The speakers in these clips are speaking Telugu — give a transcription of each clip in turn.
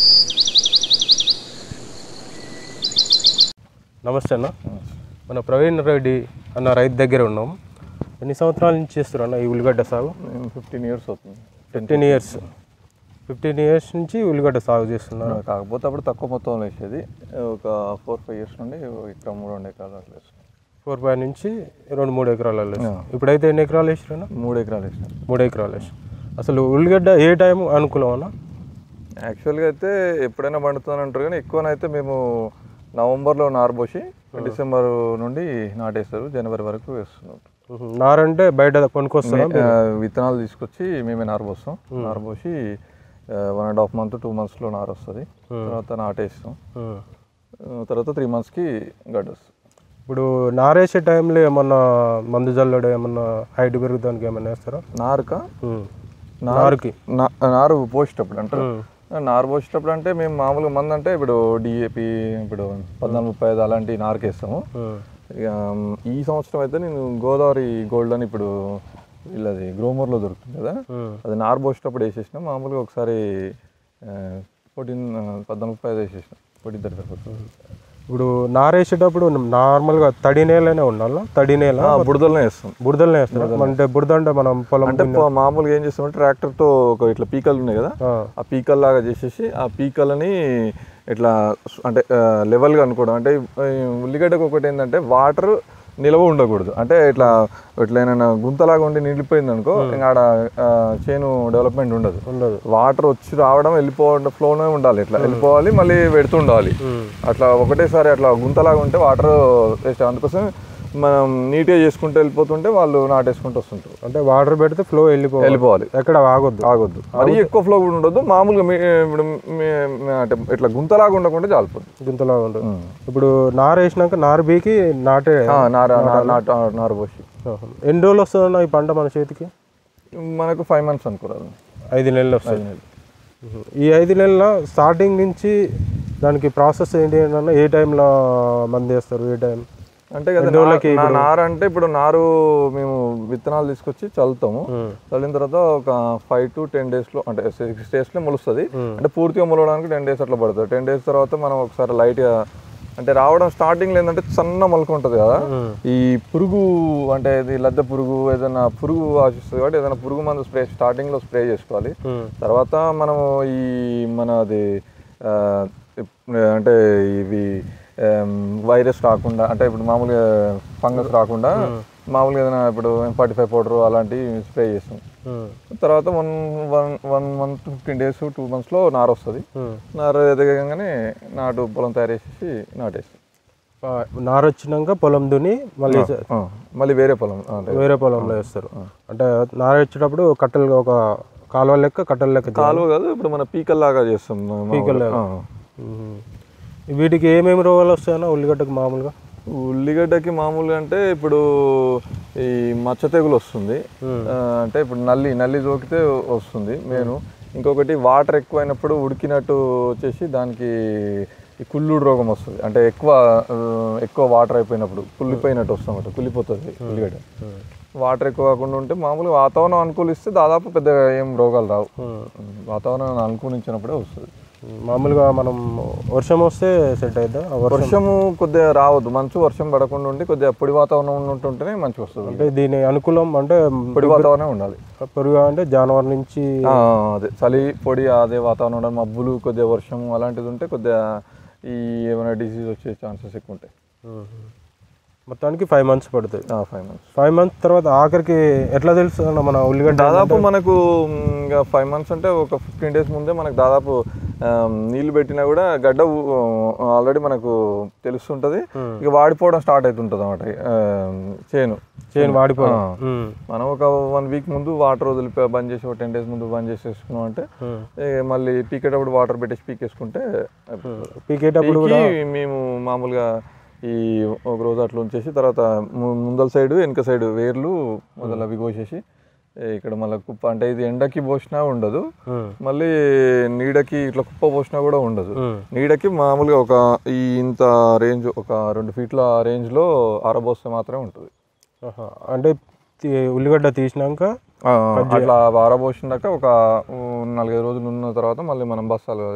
నమస్తే అన్న మన ప్రవీణ్ రెడ్డి అన్న రైతు దగ్గర ఉన్నాం ఎన్ని సంవత్సరాల నుంచి చేస్తారు అన్న ఈ ఉల్లిగడ్డ సాగు నేను ఫిఫ్టీన్ ఇయర్స్ అవుతుంది ఫిఫ్టీన్ ఇయర్స్ ఫిఫ్టీన్ ఇయర్స్ నుంచి ఉల్లిగడ్డ సాగు చేస్తున్నారు కాకపోతే అప్పుడు తక్కువ మొత్తంలో వేసేది ఒక ఫోర్ ఫైవ్ ఇయర్స్ నుండి ఇక్కడ మూడు రెండు ఎకరాలు అట్లా వేస్తున్నాం ఫోర్ ఫైవ్ నుంచి రెండు మూడు ఎకరాలు వేస్తారు ఇప్పుడైతే ఎన్ని ఎకరాలు వేసారన్న మూడు ఎకరాలు వేసినాం మూడు ఎకరాలు వేసారు అసలు ఉల్లిగడ్డ ఏ టైం అనుకూలం అన్న యాక్చువల్గా అయితే ఎప్పుడైనా పండుతుందని అంటారు కానీ ఎక్కువనైతే మేము నవంబర్లో నారు పోసి డిసెంబర్ నుండి నాటేస్తారు జనవరి వరకు వేస్తున్నాం ఉహు. నారంటే బయట కొనుక్కొస్తారా ఆ, విత్తనాలు తీసుకొచ్చి మేమే నారు పోస్తాం నారు పోసి one and half month two మంత్స్లో నారు వస్తుంది తర్వాత నాటేస్తాం ఉహు. ఆ, తర్వాత త్రీ మంత్స్కి గడ్డ వస్తుంది ఇప్పుడు నారేసే టైంలో ఏమన్నా మందు జల్లడం ఏమన్నా హైట్ పెరుగుదానికి ఏమన్నా వేస్తారా నారుక ఉహు. నారు నారుకి నా- నారు పోసేటప్పుడు అంటారు నారు పోసేటప్పుడు అంటే మేము మామూలుగా మంది అంటే ఇప్పుడు డిఏపి ఇప్పుడు పద్నాలుగు ముప్పై ఐదు అలాంటి నారుకేస్తాము ఉహు. ఇక మ్, ఈ సంవత్సరం అయితే నేను గోదావరి గోల్డ్ అని ఇప్పుడు వీళ్ళది గ్రోమర్లో దొరుకుతుంది కదా ఉహు. అది నారు పోసేటప్పుడు వేసేసిన మామూలుగా ఒకసారి ఫోర్టీన్ పద్నాలుగు ముప్పై ఐదు వేసేసిన ఫోర్టీన్ థర్టీ ఫైవ్ ఇప్పుడు నారేసేటప్పుడు నార్మల్గా తడి నేలనే ఉండాలా తడి నేల బుడదలనే వేస్తాం బురదలనే వేస్తారు అంటే బురద అంటే మనం పొలం అంటే ప- మామూలుగా ఏం చేస్తామంటే ట్రాక్టర్తో ఒక ఇట్లా పీకలు ఉన్నాయి కదా ఆ, ఆ పీకల్ లాగా చేసేసి ఆ పీకలని ఇట్లా స్- అంటే ఆ, లెవెల్గా అనుకోవడం అంటే ఈ ఉల్లిగడ్డకు ఒకటి ఏంటంటే వాటర్ నిల్వ ఉండకూడదు అంటే ఇట్లా ఇట్లా ఏమైనా గుంతలాగా ఉండి నిండిపోయింది అనుకో ఇంకా ఆడ ఆ, చేను డెవలప్మెంట్ ఉండదు ఉండదు వాటర్ వచ్చి రావడం వెళ్ళిపోవడం ఫ్లోనే ఉండాలి ఇట్లా వెళ్ళిపోవాలి మళ్ళీ పెడుతుండాలి ఉమ్. అట్లా ఒకటేసారి అట్లా గుంతలాగా ఉంటే వాటర్ వేస్ట్ అందుకోసం మనం నీట్గా చేసుకుంటూ వెళ్ళిపోతుంటే వాళ్ళు నాటేసుకుంటూ వస్తుంటారు అంటే వాటర్ పెడితే ఫ్లో వెళ్ళిపోవాలి వెళ్ళిపోవాలి ఎక్కడ ఆగొద్దు ఆగొద్దు మరీ ఎక్కువ ఫ్లో కూడా ఉండొద్దు మామూలుగా మీ- ఇప్పుడు మీ- మీ- అంటే ఇట్లా గుంతలాగా ఉండకుండా చాలిపోతుంది గుంతలా ఉండదు ఇప్పుడు నారు వేసినాక నారు బీకి నాటే ఆ, నార నార- నాట- నారు పోసి ఆహా. ఎన్ని రోజులు వస్తుందన్న ఈ పంట మన చేతికి మనకు ఫైవ్ మంత్స్ అనుకోరాదు ఐదు నెలలు వస్తుంది ఉహు. ఈ ఐదు నెలల స్టార్టింగ్ నుంచి దానికి ప్రాసెస్ ఏంటి అన్న ఏ టైంలో మంది వేస్తారు ఏ టైం అంటే కదా నా- నా నారు అంటే ఇప్పుడు నారు మేము విత్తనాలు తీసుకొచ్చి చల్లుతాము చల్లిన తర్వాత ఒక ఫైవ్ టు టెన్ డేస్లో అంటే సిక్స్ డేస్లో మొలుస్తుంది అంటే పూర్తిగా మొలవడానికి టెన్ డేస్ అట్లా పడుతుంది టెన్ డేస్ తర్వాత మనం ఒకసారి లైట్గా అంటే రావడం స్టార్టింగ్లో ఏంటంటే సన్న మొలక ఉంటుంది కదా ఈ పురుగు అంటే ఇది లద్దె పురుగు ఏదైనా పురుగు ఆశిస్తుంది కాబట్టి ఏదైనా పురుగు మందు స్ప్రే స్టార్టింగ్లో స్ప్రే చేసుకోవాలి ఉమ్. తర్వాత మనము ఈ మనది ఆ, ఇప్- అంటే ఇవి వైరస్ రాకుండా అంటే ఇప్పుడు మామూలుగా ఫంగస్ రాకుండా మామూలుగా ఏదైనా ఇప్పుడు ఫార్టీ ఫైవ్ పౌడర్ అలాంటివి స్ప్రే చేస్తాం ఉమ్. తర్వాత one one one month fifteen days two మంత్స్లో నారు వస్తుంది ఉమ్. నారు ఎదగగానే నాటు పొలం తయారు చేసేసి నాటేస్తాం ఆ, నారు వచ్చినాక పొలం దుని మళ్ళీ ఆ, మళ్ళీ వేరే పొలం అంటే వేరే పొలంలో వేస్తారు అంటే నారు వచ్చేటప్పుడు కట్టెలు ఒక కాలువ లెక్క కట్టెల లెక్క చేయాలి. కాలువ కాదు ఇప్పుడు మన పీకల్ లాగా చేస్తాం మామూలుగా. ఆ. ఉహు. వీటికి ఏమేమి రోగాలు వస్తాయన్న ఉల్లిగడ్డకు మామూలుగా ఉల్లిగడ్డకి మామూలుగా అంటే ఇప్పుడు ఈ మచ్చ తెగులు వస్తుంది ఆ, అంటే ఇప్పుడు నల్లి నల్లి సోకితే వస్తుంది నేను ఇంకొకటి వాటర్ ఎక్కువైనప్పుడు ఉడికినట్టు వచ్చేసి దానికి ఈ కుళ్ళుడు రోగం వస్తుంది అంటే ఎక్కువ ఆ, ఎక్కువ వాటర్ అయిపోయినప్పుడు కుళ్ళిపోయినట్టు వస్తామట కుళ్ళిపోతుంది ఉల్లిగడ్డ వాటర్ ఎక్కువ కాకుండా ఉంటే మామూలుగా వాతావరణం అనుకూలిస్తే దాదాపు పెద్ద ఏం రోగాలు రావు వాతావరణం అనుకూలించినప్పుడే వస్తుంది మామూలుగా మనం వర్షం వస్తే సెట్ అవుతుందా ఆ వర్షం వర్షము కొద్దిగా రావద్దు మంచు వర్షం పడకుండా ఉండి కొద్దిగా పొడి వాతావరణం ఉంటుంటేనే మంచిగా వస్తుంది అంటే దీని అనుకూలం అంటే పొడి వాతావరణం ఉండాలి పెరుగు అంటే జనవరి నుంచి ఆ, అదే చలి పొడి అదే వాతావరణం ఉండాలి మబ్బులు కొద్దిగా వర్షం అలాంటిది ఉంటే కొద్దిగా ఈ ఏమైనా డిసీజ్ వచ్చే ఛాన్సెస్ ఎక్కువ ఉంటాయి ఉహు. మొత్తానికి ఫైవ్ మంత్స్ పడుతుంది ఫైవ్ మంత్స్ ఫైవ్ మంత్స్ తర్వాత ఆఖరికి ఎట్లా తెలుస్తుంది అన్న మన ఉల్లిగడ్డ దాదాపు మనకు మ్, ఇంకా ఫైవ్ మంత్స్ అంటే ఒక ఫిఫ్టీన్ డేస్ ముందే మనకు దాదాపు ఆ, నీళ్లు పెట్టినా కూడా గడ్డ ఆల్రెడీ మనకు తెలుస్తుంటది ఇక వాడిపోవడం స్టార్ట్ అవుతుంటుంది అనమాట చేను చేను వాడిపోవడం ఆ. ఉమ్. మనం ఒక వన్ వీక్ ముందు వాటర్ వదిలిపి బంద్ చేసి ఒక టెన్ డేస్ ముందు బంద్ చేసేసుకున్నాం అంటే ఉమ్. ఇక మళ్ళీ పీకేటప్పుడు వాటర్ పెట్టేసి పీకేసుకుంటే పీకేటప్పుడు పీకి మేము మామూలుగా ఈ ఒక రోజు అట్లా ఉంచేసి తర్వాత ము- ముందల సైడ్ వెనక సైడ్ వేర్లు మొదలు అవి కోసేసి ఏ ఇక్కడ మళ్ళీ కుప్ప అంటే ఇది ఎండకి పోసినా ఉండదు ఉమ్. మళ్ళీ నీడకి ఇట్లా కుప్ప పోసినా కూడా ఉండదు ఉమ్. నీడకి మామూలుగా ఒక ఈ ఇంత రేంజ్ ఒక రెండు ఫీట్ల రేంజ్లో ఆరబోస్తే మాత్రమే ఉంటుంది ఆహా. అంటే తీ- ఉల్లిగడ్డ తీసినాక ఆ, అట్లా ఆరబోసినాక ఒక ఉ, నాలుగైదు రోజులు ఉన్న తర్వాత మళ్ళీ మనం బస్తాలు అదే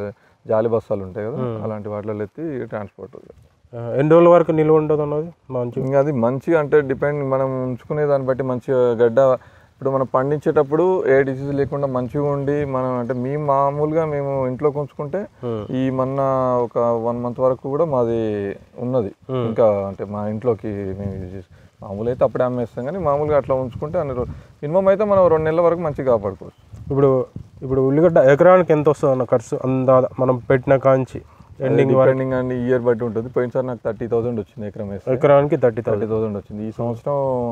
జాలి బస్తాలు ఉంటాయి కదా అలాంటి వాటిలో ఎత్తి ట్రాన్స్పోర్ట్ ఆ, ఎన్ని రోజుల వరకు నిల్వ ఉంటుంది అన్నది మంచి ఇంకా అది మంచిగా అంటే డిపెండ్ మనం ఉంచుకునే దాన్ని బట్టి మంచిగా గడ్డ ఇప్పుడు మనం పండించేటప్పుడు ఏ డిసీజ్ లేకుండా మంచిగా ఉండి మనం అంటే మేము మామూలుగా మేము ఇంట్లో ఉంచుకుంటే ఈ మొన్న ఒక వన్ మంత్ వరకు కూడా మాది ఉన్నది ఇంకా అంటే మా ఇంట్లోకి మేము యూజ్ చేసి మామూలు అయితే అప్పుడే అమ్మేస్తాం కానీ మామూలుగా అట్లా ఉంచుకుంటే అన్ని రోజులు మినిమం అయితే మనం రెండు నెలల వరకు మంచిగా కాపాడుకోవచ్చు ఇప్పుడు ఇప్పుడు ఉల్లిగడ్డ ఎకరానికి ఎంత వస్తుంది అన్న ఖర్చు అందా మనం పెట్టిన కాంచి ఎండింగ్ డిపెండింగ్ అండ్ ఇయర్ బట్టి ఉంటుంది పోయినసారి నాకు థర్టీ థౌసండ్ వచ్చింది ఎకరం వేస్తే ఎకరానికి థర్టీ థౌసండ్ థర్టీ థౌసండ్ వచ్చింది ఈ సంవత్సరం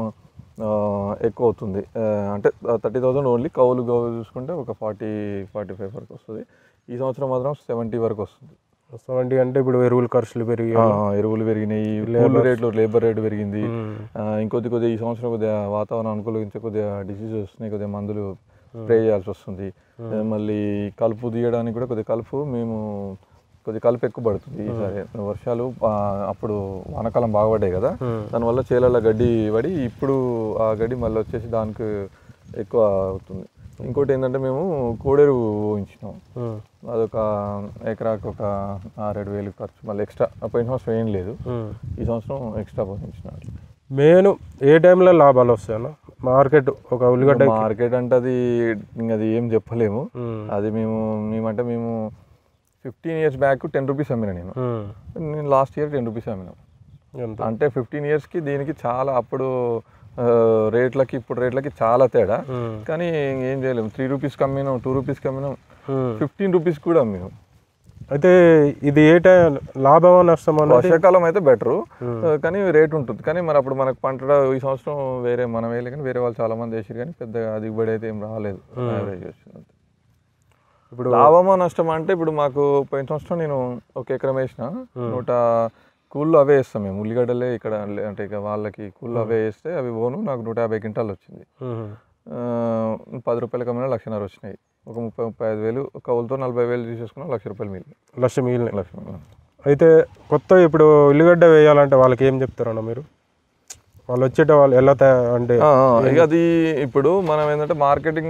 ఆ, ఎక్కువ అవుతుంది ఆ, అంటే థర్టీ థౌసండ్ ఓన్లీ కౌలు గౌలు చూసుకుంటే ఒక ఫార్టీ ఫార్టీ ఫైవ్ వరకు వస్తుంది ఈ సంవత్సరం మాత్రం సెవెంటీ వరకు వస్తుంది సెవెంటీ అంటే ఇప్పుడు ఎరువుల ఖర్చులు పెరిగి ఆ, ఎరువులు పెరిగినాయి కూలి రేట్లు లేబర్ రేట్ పెరిగింది ఆ, ఇంకొద్ది కొద్దిగా ఈ సంవత్సరం కొద్దిగా వాతావరణం అనుకూలించే కొద్దిగా డిసీజ్ వస్తున్నాయి కొద్దిగా మందులు స్ప్రే చేయాల్సి వస్తుంది ఆ, మళ్ళీ కలుపు తీయడానికి కూడా కొద్దిగా కలుపు మేము కొద్దిగా కలుపు ఎక్కువ పడుతుంది ఈసారి వర్షాలు ఆ, అప్పుడు వానాకాలం బాగా పడ్డాయి కదా దానివల్ల చేలల్లో గడ్డి పడి ఇప్పుడు ఆ గడ్డి మళ్ళీ వచ్చేసి దానికి ఎక్కువ అవుతుంది ఇంకోటి ఏంటంటే మేము కోడెరు ఊహించినాం ఉమ్, అదొక ఎకరాకు ఒక ఆరేడు వేలు ఖర్చు మళ్ళీ ఎక్స్ట్రా పోయిన సంవత్సరం ఏం లేదు ఉమ్. ఈ సంవత్సరం ఎక్స్ట్రా పోయించినారు మెయిన్ ఏ టైంలో లాభాలు వస్తాయి అన్న మార్కెట్ ఒక ఉల్లిగడ్డ మార్కెట్ అంటే అది ఇంక అది ఏం చెప్పలేము ఉమ్, అది మేము మేమంటే మేము fifteen years back ten rupees అమ్మిన నేను ఉమ్, నేను లాస్ట్ ఇయర్ టెన్ రూపీస్ అమ్మిన ఎంత అంటే ఫిఫ్టీన్ ఇయర్స్కి దీనికి చాలా అప్పుడు ఆ, రేట్లకి ఇప్పుడు రేట్లకి చాలా తేడా ఉమ్, కానీ ఏం చేయలేము త్రీ రూపీస్కి అమ్మినాం టూ రూపీస్కి అమ్మినాం ఉమ్. ఫిఫ్టీన్ రూపీస్ కూడా అమ్మినాం అయితే ఇది ఏ టైం లాభమా నష్టమా అన్నది వర్షాకాలం అయితే బెటరు కానీ రేట్ ఉంటుంది కానీ మరి అప్పుడు మనకు పంట ఈ సంవత్సరం వేరే మనం వేయలే కానీ వేరే వాళ్ళు చాలా మంది వేసారు కానీ పెద్దగా దిగుబడి అయితే ఏం రాలేదు యావరేజ్ వచ్చింది అంతే. ఇప్పుడు లాభమా నష్టమా అంటే ఇప్పుడు మాకు పోయిన సంవత్సరం నేను ఒక ఎకరం వేసిన నూట కూల్లో అవే వేస్తాం మేము ఉల్లిగడ్డలే ఇక్కడ లే- అంటే ఇక వాళ్ళకి కూల్లో అవే వేస్తే అవి ఓను నాకు నూట యాభై క్వింటాలు వచ్చింది ఉమ్, ఆ, పది రూపాయల కమ్మినా లక్షన్నర వచ్చినాయి ఒక ముప్పై ముప్పై ఐదు వేలు కవులతో నలభై వేలు తీసేసుకున్నా లక్ష రూపాయలు మిగిలిన లక్ష మిగిలిన లక్ష అయితే కొత్త ఇప్పుడు ఉల్లిగడ్డ వేయాలంటే వాళ్ళకి ఏం చెప్తారన్న మీరు వాళ్ళు వచ్చేట వాళ్ళు ఎలా తయా అంటే ఆ, ఆ, ఇక అది ఇప్పుడు మనం ఏంటంటే మార్కెటింగ్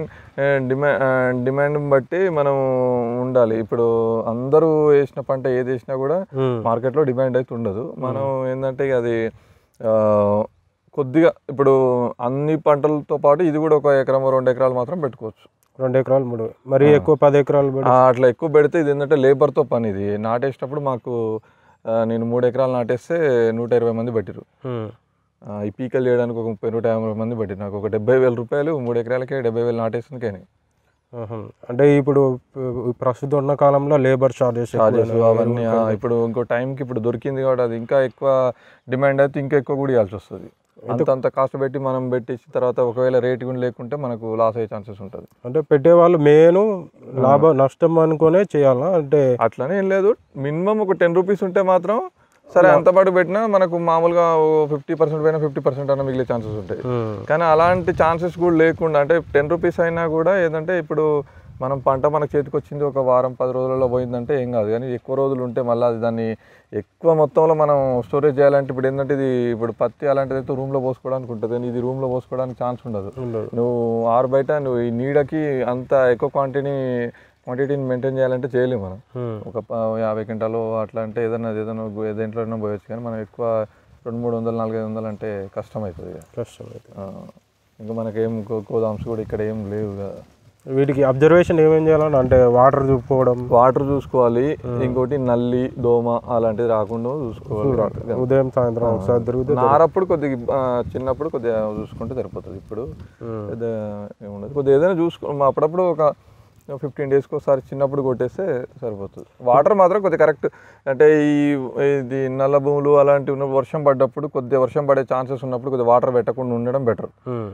డిమాండ్ డిమాండ్ బట్టి మనం ఉండాలి ఇప్పుడు అందరూ వేసిన పంట ఏది వేసినా కూడా ఉమ్, మార్కెట్లో డిమాండ్ అయితే ఉండదు మనం ఏంటంటే ఇక అది ఆ, కొద్దిగా ఇప్పుడు అన్ని పంటలతో పాటు ఇది కూడా ఒక ఎకరం రెండు ఎకరాలు మాత్రం పెట్టుకోవచ్చు రెండు ఎకరాలు మూడు మరి ఎక్కువ పది ఎకరాలు పెడి ఆ, అట్లా ఎక్కువ పెడితే ఇది ఏంటంటే లేబర్తో పని ఇది నాటేసేటప్పుడు మాకు ఆ, నేను మూడు ఎకరాలు నాటేస్తే నూట ఇరవై మంది పట్టిరు ఉమ్, ఆ, ఈ పీకలు చేయడానికి ఒక ముప్పై నూట యాభై మంది పట్టిరు నాకు ఒక డెబ్బై వేల రూపాయలు మూడు ఎకరాలకే డెబ్బై వేలు నాటేసినకేనే ఆహా. అంటే ఇప్పుడు ప- ప్రస్తుతం ఉన్న కాలంలో లేబర్ చార్జెస్ చార్జెస్ అవన్నీ ఆ, ఇప్పుడు ఇంకో టైంకి ఇప్పుడు దొరికింది కాబట్టి అది ఇంకా ఎక్కువ డిమాండ్ అయితే ఇంకా ఎక్కువ కూడా ఇవ్వాల్సి వస్తుంది అంత అంత కాస్ట్ పెట్టి మనం పెట్టేసి తర్వాత ఒకవేళ రేట్ కూడా లేకుంటే మనకు లాస్ అయ్యే ఛాన్సెస్ ఉంటుంది అంటే పెట్టేవాళ్ళు మెయిన్ లాభం నష్టం అనుకునే చేయాలా అంటే అట్లనే ఏం లేదు మినిమం ఒక టెన్ రూపీస్ ఉంటే మాత్రం సరే అంత పాటు పెట్టినా మనకు మామూలుగా ఫిఫ్టీ పర్సెంట్ పైన ఫిఫ్టీ పర్సెంట్ అన్న మిగిలే ఛాన్సెస్ ఉంటాయి ఉమ్, కానీ అలాంటి ఛాన్సెస్ కూడా లేకుండా అంటే టెన్ రూపీస్ అయినా కూడా ఏంటంటే ఇప్పుడు మనం పంట మన చేతికి వచ్చింది ఒక వారం పది రోజులలో పోయిందంటే ఏం కాదు కానీ ఎక్కువ రోజులు ఉంటే మళ్ళీ అది దాన్ని ఎక్కువ మొత్తంలో మనం స్టోరేజ్ చేయాలంటే ఇప్పుడు ఏంటంటే ఇది ఇప్పుడు పత్తి అలాంటిది అయితే రూమ్లో పోసుకోవడానికి ఉంటుంది కానీ ఇది రూమ్లో పోసుకోవడానికి ఛాన్స్ ఉండదు ఉండదు. నువ్వు ఆరు బయట నువ్వు ఈ నీడకి అంత ఎక్కువ క్వాంటిటీని క్వాంటిటీని మెయింటైన్ చేయాలంటే చేయలేము మనం ఉమ్, ఒక ప- యాభై క్వింటాలు అట్లా అంటే ఏదైనా ఏదైనా గు- దేంట్లోనైనా పోయొచ్చు కానీ మనం ఎక్కువ రెండు మూడు వందలు నాలుగైదు వందలు అంటే కష్టం అవుతుంది ఇక. కష్టం అయితే ఆ, ఇంకా మనకేం గో- గోదామ్స్ కూడా ఇక్కడ ఏం లేవు కదా వీటికి అబ్జర్వేషన్ ఏమేం చేయాలని అంటే వాటర్ చూపుకోవడం వాటర్ చూసుకోవాలి ఇంకోటి నల్లి దోమ అలాంటివి రాకుండా చూసుకోవాలి ఉదయం సాయంత్రం ఒకసారి తిరిగితే నారప్పుడు కొద్దిగా ఆ, చిన్నప్పుడు కొద్దిగా చూసుకుంటే సరిపోతుంది ఇప్పుడు ఉమ్, పెద్ద ఏముండదు కొద్దిగా ఏదైనా చూసుకో మా అప్పుడప్పుడు ఒక ఫిఫ్టీన్ డేస్కి ఒకసారి చిన్నప్పుడు కొట్టేస్తే సరిపోతుంది వాటర్ మాత్రం కొద్దిగా కరెక్ట్ అంటే ఈ ఇది నల్ల భూములు అలాంటివి ఉన్న వర్షం పడ్డప్పుడు కొద్దిగా వర్షం పడే ఛాన్సెస్ ఉన్నప్పుడు కొద్దిగా వాటర్ పెట్టకుండా ఉండడం బెటర్ ఉమ్,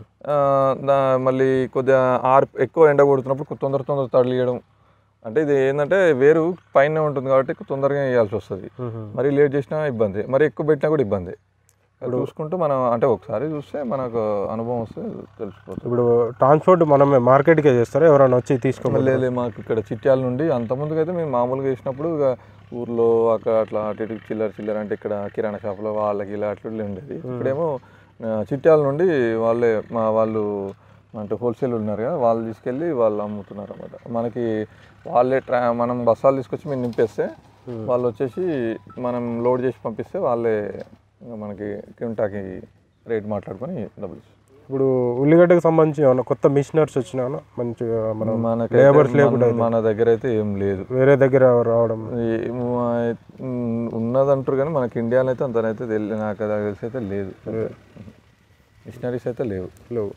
మళ్ళీ కొద్దిగా ఆర్ ఎక్కువ ఎండ కొడుతున్నప్పుడు తొందర తొందర తడియడం అంటే ఇది ఏంటంటే వేరు పైన ఉంటుంది కాబట్టి తొందరగా వేయాల్సి వస్తుంది ఉమ్. మరీ లేట్ చేసినా ఇబ్బంది మరి ఎక్కువ పెట్టినా కూడా ఇబ్బంది అది చూసుకుంటూ మనం అంటే ఒకసారి చూస్తే మనకు అనుభవం వస్తే తెలిసిపోతుంది ఇప్పుడు ట్రాన్స్పోర్ట్ మనమే మార్కెట్కే చేస్తారా ఎవరైనా వచ్చి తీసుకోమని లేదు మాకు ఇక్కడ చిట్యాల నుండి అంత ముందుకు అయితే మేము మామూలుగా వేసినప్పుడు ఇక ఊర్లో అక్కడ అట్లా అటు ఇటు చిల్లర చిల్లర అంటే ఇక్కడ కిరాణా షాప్లో వాళ్ళకి ఇలా అట్లా ఇట్లా ఉండేది ఇప్పుడేమో ఆ, చిట్యాల నుండి వాళ్ళే మా వాళ్ళు అంటే హోల్సేల్ ఉన్నారు కదా వాళ్ళు తీసుకెళ్ళి వాళ్ళు అమ్ముతున్నారు అన్నమాట మనకి వాళ్ళే ట్రా మనం బస్సాలు తీసుకొచ్చి మేము నింపేస్తే వాళ్ళు వచ్చేసి మనం లోడ్ చేసి పంపిస్తే వాళ్ళే ఇంకా మనకి కింటాకి రేట్ మాట్లాడుకొని డబ్బులు ఇస్తారు. ఇప్పుడు ఉల్లిగడ్డకు సంబంధించి ఏమన్నా కొత్త మిషనర్స్ వచ్చినా మంచిగా మనం మనకి లేబర్స్ లేకుండా మన దగ్గర అయితే ఏం లేదు వేరే దగ్గర రావడం ఈ- మా- ఉమ్, ఉన్నదంటారు కానీ మనకి ఇండియాలో అయితే అంతనైతే తెలియదు నాకు అది తెలిసి అయితే లేదు మిషనరీస్ అయితే లేవు లేవు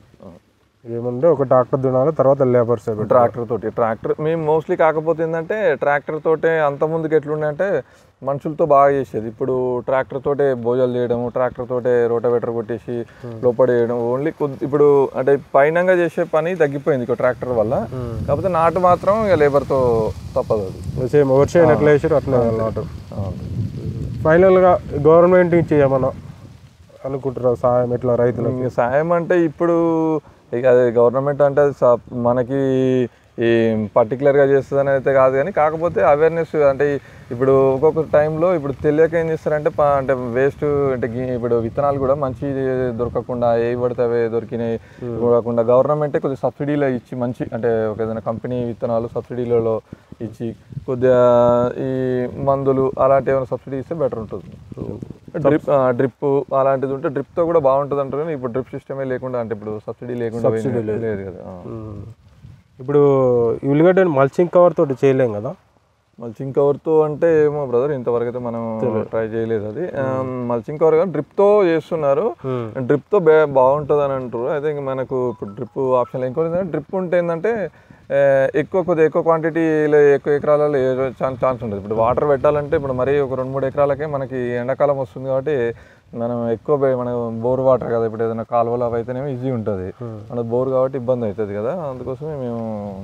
ఏముంటే ఒక ట్రాక్టర్ దున్నాలి తర్వాత లేబర్స్ ట్రాక్టర్ తోటి ట్రాక్టర్ మేము మోస్ట్లీ కాకపోతే ఏంటంటే ట్రాక్టర్ తోటే అంత ముందుకు ఎట్లుండే అంటే మనుషులతో బాగా చేసేది ఇప్పుడు ట్రాక్టర్ తోటే భోజాలు చేయడం ట్రాక్టర్ తోటే రోటవేటర్ కొట్టేసి లోపల చేయడం ఓన్లీ కొద్ది ఇప్పుడు అంటే పైనంగా చేసే పని తగ్గిపోయింది ఇక ట్రాక్టర్ వల్ల కాకపోతే నాటు మాత్రం ఇక లేబర్తో తప్పదు అది సేమ్ ఓవర్షైన్ ఎట్లా వేసారు అట్లా నాటు అవును. ఫైనల్గా గవర్నమెంట్ నుంచి ఏమన్నా అనుకుంటారా సాయం ఎట్లా రైతులకు ఇంక సాయం అంటే ఇప్పుడు ఇక అది గవర్నమెంట్ అంటే అది స- మనకి ఈ పర్టికులర్గా చేస్తుందని అయితే కాదు కానీ కాకపోతే అవేర్నెస్ అంటే ఇప్పుడు ఒక్కొక్క టైంలో ఇప్పుడు తెలియక ఏం చేస్తారంటే ప- అంటే వేస్ట్ అంటే గి- ఇప్పుడు విత్తనాలు కూడా మంచి దొరకకుండా ఏ పడితే అవే దొరికినాయి కాకుండా గవర్నమెంటే కొద్దిగా సబ్సిడీలో ఇచ్చి మంచి అంటే ఒక ఏదైనా కంపెనీ విత్తనాలు సబ్సిడీలలో ఇచ్చి కొద్దిగా ఈ మందులు అలాంటి ఏమైనా సబ్సిడీ ఇస్తే బెటర్ ఉంటుంది డ్రిప్ డ్రిప్ అలాంటిది ఉంటే డ్రిప్తో కూడా బాగుంటుంది అంటారు కానీ ఇప్పుడు డ్రిప్ సిస్టమే లేకుండా అంటే ఇప్పుడు సబ్సిడీ లేకుండా పోయింది. లేదు కదా ఆ. ఉమ్. ఇప్పుడు ఈ ఉల్లిగడ్డని మల్చింగ్ కవర్ తోటి చేయలేం కదా మల్చింగ్ కవర్తో అంటే ఏమో బ్రదర్ ఇంతవరకు అయితే మనం ట్రై చేయలేదు అది మల్చింగ్ కవర్ కానీ డ్రిప్తో చేస్తున్నారు డ్రిప్తో బే బాగుంటుంది అని అంటారు అయితే ఇంక మనకు ఇప్పుడు డ్రిప్ ఆప్షన్ ఇంకోటి ఏంటంటే డ్రిప్ ఉంటే ఏంటంటే ఆ, ఎక్కువ కొద్దిగా ఎక్కువ క్వాంటిటీలో ఎక్కువ ఎకరాలలో ఛాన్స్ ఛాన్స్ ఉంటుంది ఇప్పుడు వాటర్ పెట్టాలంటే ఇప్పుడు మరీ ఒక రెండు మూడు ఎకరాలకే మనకి ఎండాకాలం వస్తుంది కాబట్టి మనం ఎక్కువ బే- మన బోర్ వాటర్ కదా ఇప్పుడు ఏదైనా కాలువలు అవి అయితేనేమో ఈజీ ఉంటుంది మన బోర్ కాబట్టి ఇబ్బంది అవుతుంది కదా అందుకోసమే మేము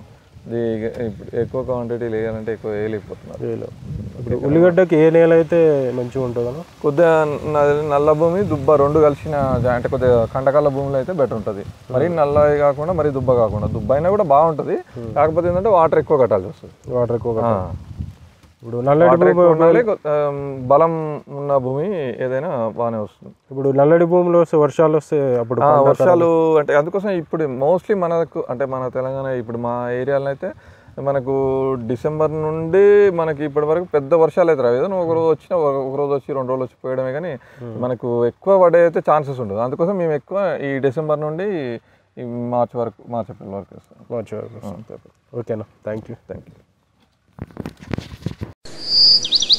ఇది ఇప్పుడు ఎక్కువ క్వాంటిటీ వేయాలంటే ఎక్కువ వేయలేకపోతున్నారు చేయలేం ఇప్పుడు ఉల్లిగడ్డకి ఏ నేల అయితే మంచిగా ఉంటుందన్నా కొద్దిగా న- నల్ల భూమి దుబ్బ రెండు కలిసిన జా- అంటే కొద్దిగా కండకాల భూమిలో అయితే బెటర్ ఉంటుంది మరి నల్ల కాకుండా మరి దుబ్బ కాకుండా దుబ్బ అయినా కూడా బాగుంటుంది కాకపోతే ఏంటంటే వాటర్ ఎక్కువ కట్టాల్సి వస్తుంది వాటర్ ఎక్కువ ఆ. కట్టాలి. ఇప్పుడు నల్లటి వాటర్ భూమి ఎక్కువ ఉండాలి కొ- ఆమ్, బలం ఉన్న భూమి ఏదైనా బాగానే వస్తుంది ఇప్పుడు నల్లటి భూమిలో వస్తే వర్షాలు వస్తే అప్పుడు ఆ, పంట వర్షాలు అంటే అందుకోసం ఇప్పుడు మోస్ట్లీ మనకు అంటే మన తెలంగాణ ఇప్పుడు మా ఏరియాలో అయితే మనకు డిసెంబర్ నుండి మనకి ఇప్పటి వరకు పెద్ద వర్షాలు అయితే రావు ఏదో ఒక రోజు వచ్చినా ఒక- ఒక రోజు వచ్చి రెండు రోజులు వచ్చి పోయడమే కానీ మనకు ఎక్కువ పడే అయితే ఛాన్సెస్ ఉండదు అందుకోసం మేము ఎక్కువ ఈ డిసెంబర్ నుండి ఈ మార్చ్ వరకు మార్చ్ ఏప్రిల్ వరకు వేస్తాం మార్చి వరకు వస్తుంది. ఓకేనా థ్యాంక్ యూ థ్యాంక్ యూ